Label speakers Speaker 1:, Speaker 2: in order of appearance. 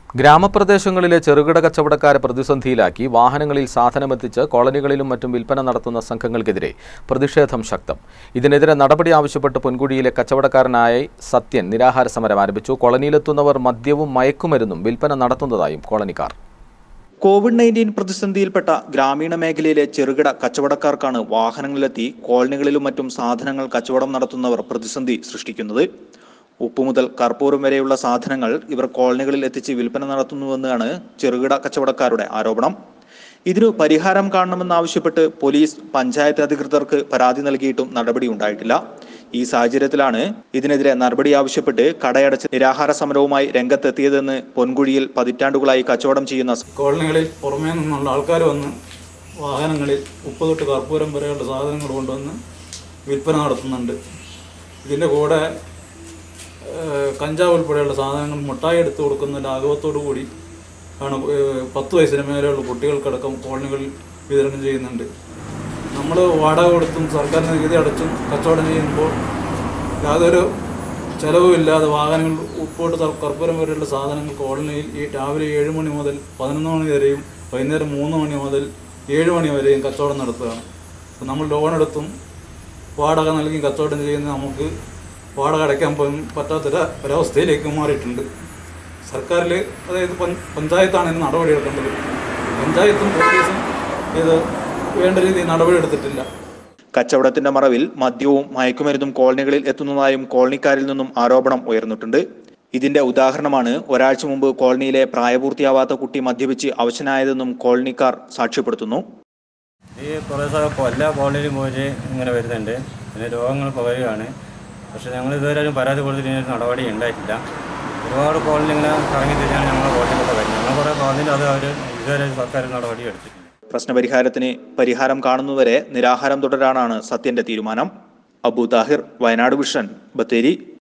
Speaker 1: ഗ്രാമപ്രദേശങ്ങളിലെ ചെറുകിട കച്ചവടക്കാരെ പ്രതിസന്ധിയിലാക്കി വാഹനങ്ങളിൽ സാധനമെത്തിച്ച് കോളനികളിലും മറ്റും വിൽപ്പന നടത്തുന്ന സംഘങ്ങൾക്കെതിരെ പ്രതിഷേധം ശക്തം ഇതിനെതിരെ നടപടി ആവശ്യപ്പെട്ട് പൊൻകുഴിയിലെ കച്ചവടക്കാരനായ സത്യൻ നിരാഹാര സമരം ആരംഭിച്ചു കോളനിയിലെത്തുന്നവർ മദ്യവും മയക്കുമരുന്നും വിൽപ്പന നടത്തുന്നതായും കോളനിക്കാർ
Speaker 2: കോവിഡ് നയൻറ്റീൻ പ്രതിസന്ധിയിൽപ്പെട്ട ഗ്രാമീണ മേഖലയിലെ ചെറുകിട കച്ചവടക്കാർക്കാണ് വാഹനങ്ങളിലെത്തി കോളനികളിലും മറ്റും സാധനങ്ങൾ കച്ചവടം നടത്തുന്നവർ പ്രതിസന്ധി സൃഷ്ടിക്കുന്നത് ഉപ്പ് മുതൽ കർപ്പൂരം വരെയുള്ള സാധനങ്ങൾ ഇവർ കോളനികളിൽ എത്തിച്ച് വിൽപ്പന നടത്തുന്നുവെന്നാണ് ചെറുകിട കച്ചവടക്കാരുടെ ആരോപണം ഇതിനു പരിഹാരം കാണണമെന്നാവശ്യപ്പെട്ട് പോലീസ് പഞ്ചായത്ത് അധികൃതർക്ക് പരാതി നൽകിയിട്ടും നടപടി ഉണ്ടായിട്ടില്ല ഈ സാഹചര്യത്തിലാണ് ഇതിനെതിരെ നടപടി ആവശ്യപ്പെട്ട് കടയടച്ച് നിരാഹാര സമരവുമായി രംഗത്തെത്തിയതെന്ന് പൊൻകുഴിയിൽ പതിറ്റാണ്ടുകളായി കച്ചവടം ചെയ്യുന്ന
Speaker 3: കോളനികളിൽ പുറമേ നിന്നുള്ള ആൾക്കാർ വന്ന് വാഹനങ്ങളിൽ ഉപ്പ് തൊട്ട് കർപ്പൂരം വരെയുള്ള സാധനങ്ങൾ കൊണ്ടുവന്ന് വിൽപ്പന നടത്തുന്നുണ്ട് ഇതിൻ്റെ കൂടെ ഏഹ്, കഞ്ചാവ് ഉൾപ്പെടെയുള്ള സാധനങ്ങൾ മുട്ടായി എടുത്ത് കൊടുക്കുന്ന ലാഘവത്തോടു കൂടി ആണ് ഏഹ്, പത്ത് വയസ്സിന് മേലെയുള്ള കുട്ടികൾക്കടക്കം കോളനികളിൽ വിതരണം ചെയ്യുന്നുണ്ട് നമ്മൾ വാടക കൊടുത്തും സർക്കാർ നികുതി അടച്ചും കച്ചവടം ചെയ്യുമ്പോൾ യാതൊരു ചെലവുമില്ലാതെ വാഹനങ്ങൾ ഉപ്പോട്ട് ത- കർപ്പൂരം വരെയുള്ള സാധനങ്ങൾ കോളനിയിൽ ഈ രാവിലെ ഏഴ് മണി മുതൽ പതിനൊന്ന് മണി വരെയും വൈകുന്നേരം മൂന്ന് മണി മുതൽ ഏഴ് മണി വരെയും കച്ചവടം നടത്തുകയാണ് അപ്പോൾ നമ്മൾ ലോൺ എടുത്തും വാടക നൽകി കച്ചവടം ചെയ്യുന്ന നമുക്ക് വാടക അടയ്ക്കാൻ പോലും പറ്റാത്തൊരു ഒരവസ്ഥയിലേക്ക് മാറിയിട്ടുണ്ട് സർക്കാരിൽ അതായത് പഞ്ച് പഞ്ചായത്താണ് ഇതിന് നടപടിയെടുക്കേണ്ടത് പഞ്ചായത്തും പോലീസും ഇത് വേണ്ട രീതിയിൽ നടപടിയെടുത്തിട്ടില്ല
Speaker 2: കച്ചവടത്തിന്റെ മറവിൽ മദ്യവും മയക്കുമരുന്നും കോളനികളിൽ എത്തുന്നതായും കോളനിക്കാരിൽ നിന്നും ആരോപണം ഉയർന്നിട്ടുണ്ട് ഇതിന്റെ ഉദാഹരണമാണ് ഒരാഴ്ച മുമ്പ് കോളനിയിലെ പ്രായപൂർത്തിയാവാത്ത കുട്ടി മദ്യപിച്ച് അവശനായതെന്നും കോളനിക്കാർ സാക്ഷ്യപ്പെടുത്തുന്നു
Speaker 4: ഈ കുറേ സ്ഥലം ഇപ്പോൾ എല്ലാ കോളനിയിലും പോയിട്ട് ഇങ്ങനെ വരുന്നുണ്ട് പിന്നെ രോഗങ്ങൾ പകരുകയാണ് പക്ഷേ ഞങ്ങൾ ഇതുവരെ ഒരു പരാതി കൊടുത്തിട്ട് ഇതിനൊരു നടപടി ഉണ്ടായിട്ടില്ല ഒരുപാട് കോളനി ഇങ്ങനെ കറങ്ങി തിരിഞ്ഞാണ് ഞങ്ങളുടെ കോളനിയിലൊക്കെ വരുന്നത് ഞങ്ങൾ കുറേ പറഞ്ഞിട്ട് അത് അവർ ഇതുവരെ സർക്കാർ നടപടി എടുത്തിട്ടില്ല
Speaker 2: പ്രശ്നപരിഹാരത്തിന് പരിഹാരം കാണുന്നവരെ നിരാഹാരം തുടരാനാണ് സത്യന്റെ തീരുമാനം അബു താഹിർ വയനാട് വിഷൻ ബത്തേരി